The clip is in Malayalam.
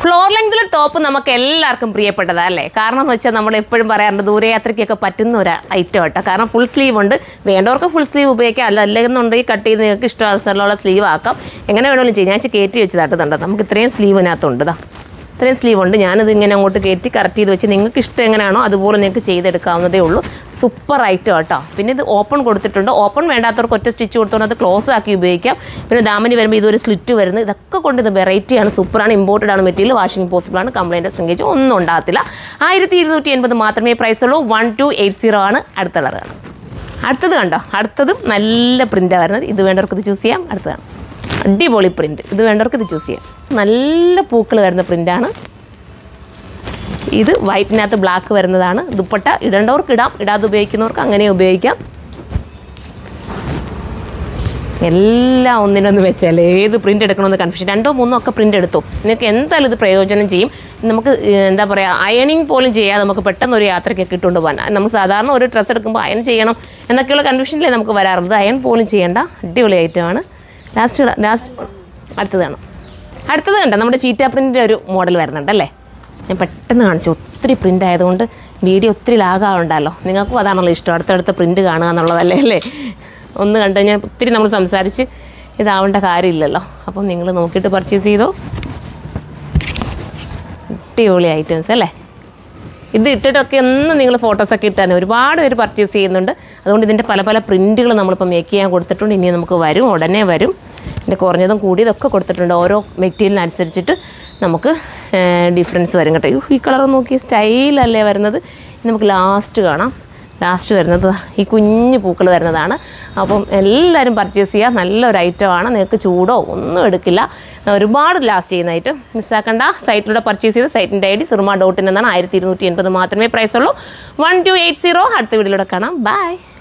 ഫ്ലോർ ലെങ്തിൽ ടോപ്പ് നമുക്ക് എല്ലാവർക്കും പ്രിയപ്പെട്ടതാ അല്ലേ കാരണം എന്ന് വെച്ചാൽ നമ്മൾ എപ്പോഴും പറയാറുണ്ട് ദൂരയാത്രയ്ക്കൊക്കെ പറ്റുന്ന ഒരു ഐറ്റം കേട്ടോ കാരണം ഫുൾ സ്ലീവ് ഉണ്ട് വേണ്ടവർക്ക് ഫുൾ സ്ലീവ് ഉപയോഗിക്കാം അല്ല അല്ലെന്നുണ്ടെങ്കിൽ കട്ട് ചെയ്ത് നിങ്ങൾക്ക് ഇഷ്ടമുള്ള സ്ലീവ് ആക്കാം എങ്ങനെ വേണമെങ്കിലും ചെയ്യാം ഞാൻ ഇച്ചിരി കയറ്റി വെച്ചതാട്ടുന്നുണ്ട് നമുക്ക് ഇത്രയും സ്ലീവിനകത്തുണ്ട് ദാ ഇത്രയും സ്ലീവ് ഉണ്ട് ഞാനിത് ഇങ്ങനെ അങ്ങോട്ട് കയറ്റി കറക്റ്റ് ചെയ്ത് വെച്ച് നിങ്ങൾക്ക് ഇഷ്ടം എങ്ങനെയാണോ അതുപോലെ നിങ്ങൾക്ക് ചെയ്തെടുക്കാവുന്നതേ ഉള്ളൂ സൂപ്പർ ഐറ്റം കേട്ടോ പിന്നെ ഇത് ഓപ്പൺ കൊടുത്തിട്ടുണ്ട് ഓപ്പൺ വേണ്ടാത്തവർക്ക് ഒറ്റ സ്റ്റിച്ച് കൊടുത്തോണ്ട് അത് ക്ലോസ് ആക്കി ഉപയോഗിക്കാം പിന്നെ ദാമനി വരുമ്പോൾ ഇതൊരു സ്ലിറ്റ് വരുന്നത് ഇതൊക്കെ കൊണ്ട് ഇത് വെറൈറ്റിയാണ് സൂപ്പറാണ് ഇമ്പോർട്ടഡ് ആണ് മെറ്റീരിയൽ വാഷിംഗ് പോസിബിൾ ആണ് കംപ്ലൈൻറ്റ് ശൃംഗേജ് ഒന്നും ഉണ്ടാകത്തില്ല ആയിരത്തി ഇരുന്നൂറ്റി എൺപത് മാത്രമേ പ്രൈസ് ഉള്ളൂ വൺ ടു എയ്റ്റ് സീറോ ആണ് അടുത്ത കളർ കാണാം അടുത്തത് കണ്ടോ അടുത്തതും നല്ല പ്രിൻ്റാണ് വരുന്നത് ഇത് വേണ്ടവർക്ക് ഇത് ചൂസ് ചെയ്യാം അടുത്തതാണ് അടിപൊളി പ്രിൻ്റ് ഇത് വേണ്ടവർക്ക് ഇത് ചൂസ് ചെയ്യാം നല്ല പൂക്കൾ വരുന്ന പ്രിൻ്റാണ് ഇത് വൈറ്റിനകത്ത് ബ്ലാക്ക് വരുന്നതാണ് ദുപ്പട്ട ഇടേണ്ടവർക്ക് ഇടാം ഇടാതെ ഉപയോഗിക്കുന്നവർക്ക് അങ്ങനെ ഉപയോഗിക്കാം എല്ലാം ഒന്നിനൊന്ന് വെച്ചാൽ ഏത് പ്രിൻ്റ് എടുക്കണമെന്ന് കൺഫ്യൂഷൻ രണ്ടോ മൂന്നോ ഒക്കെ പ്രിൻ്റ് എടുത്തു നിങ്ങൾക്ക് എന്തായാലും ഇത് പ്രയോജനം ചെയ്യും നമുക്ക് ഏഹ്, എന്താ പറയുക അയണിങ് പോലും ചെയ്യാതെ നമുക്ക് പെട്ടെന്ന് ഒരു യാത്രയ്ക്കൊക്കെ ഇട്ടുകൊണ്ട് പോകാൻ നമുക്ക് സാധാരണ ഒരു ഡ്രസ്സ് എടുക്കുമ്പോൾ അയൺ ചെയ്യണം എന്നൊക്കെയുള്ള കൺഫ്യൂഷനിലേ നമുക്ക് വരാറുള്ളത് അയൺ പോലും ചെയ്യേണ്ട അടിപൊളി ഐറ്റമാണ് ലാസ്റ്റ് ലാസ്റ്റ് അടുത്തതാണ് അടുത്തത് കണ്ട നമ്മുടെ ചീറ്റ പ്രിൻ്റിൻ്റെ ഒരു മോഡൽ വരുന്നുണ്ട് അല്ലേ ഞാൻ പെട്ടെന്ന് കാണിച്ചു ഒത്തിരി പ്രിൻ്റ് ആയതുകൊണ്ട് വീഡിയോ ഒത്തിരി ലാഗാവുണ്ടല്ലോ നിങ്ങൾക്കും അതാണല്ലോ ഇഷ്ടം അടുത്തടുത്ത പ്രിൻ്റ് കാണുക എന്നുള്ളതല്ലേ അല്ലേ ഒന്ന് കണ്ടു കഴിഞ്ഞാൽ ഒത്തിരി നമ്മൾ സംസാരിച്ച് ഇതാവേണ്ട കാര്യമില്ലല്ലോ അപ്പം നിങ്ങൾ നോക്കിയിട്ട് പർച്ചേസ് ചെയ്തോ അടിപൊളി ഐറ്റംസ് അല്ലേ ഇത് ഇട്ടിട്ടൊക്കെ ഒന്ന് നിങ്ങൾ ഫോട്ടോസൊക്കെ ഇട്ടാൽ ഒരുപാട് പേര് പർച്ചേസ് ചെയ്യുന്നുണ്ട് അതുകൊണ്ട് ഇതിൻ്റെ പല പല പ്രിൻറ്റുകൾ നമ്മളിപ്പോൾ മേക്ക് ചെയ്യാൻ കൊടുത്തിട്ടുണ്ട് ഇനി നമുക്ക് വരും ഉടനെ വരും ഇതിൻ്റെ കുറഞ്ഞതും കൂടിയതൊക്കെ കൊടുത്തിട്ടുണ്ട് ഓരോ മെറ്റീരിയലിനനുസരിച്ചിട്ട് നമുക്ക് ഡിഫറൻസ് വരും കേട്ടോ ഈ കളർ നോക്കി സ്റ്റൈലല്ലേ വരുന്നത് ഇനി നമുക്ക് ലാസ്റ്റ് കാണാം ലാസ്റ്റ് വരുന്നത് ഈ കുഞ്ഞു പൂക്കൾ വരുന്നതാണ് അപ്പം എല്ലാവരും പർച്ചേസ് ചെയ്യുക നല്ലൊരു ഐറ്റമാണ് നിങ്ങൾക്ക് ചൂടോ ഒന്നും എടുക്കില്ല ഒരുപാട് ലാസ്റ്റ് ചെയ്യുന്ന ഐറ്റം മിസ്സാക്കണ്ട സൈറ്റിലൂടെ പർച്ചേസ് ചെയ്ത് സൈറ്റിൻ്റെ I D Surma dot in എന്നാണ് ആയിരത്തി ഇരുന്നൂറ്റി എൺപത് മാത്രമേ പ്രൈസ് ഉള്ളൂ വൺ ടു എയ്റ്റ് സീറോ അടുത്ത വീഡിയോയിലൂടെ കാണാം ബൈ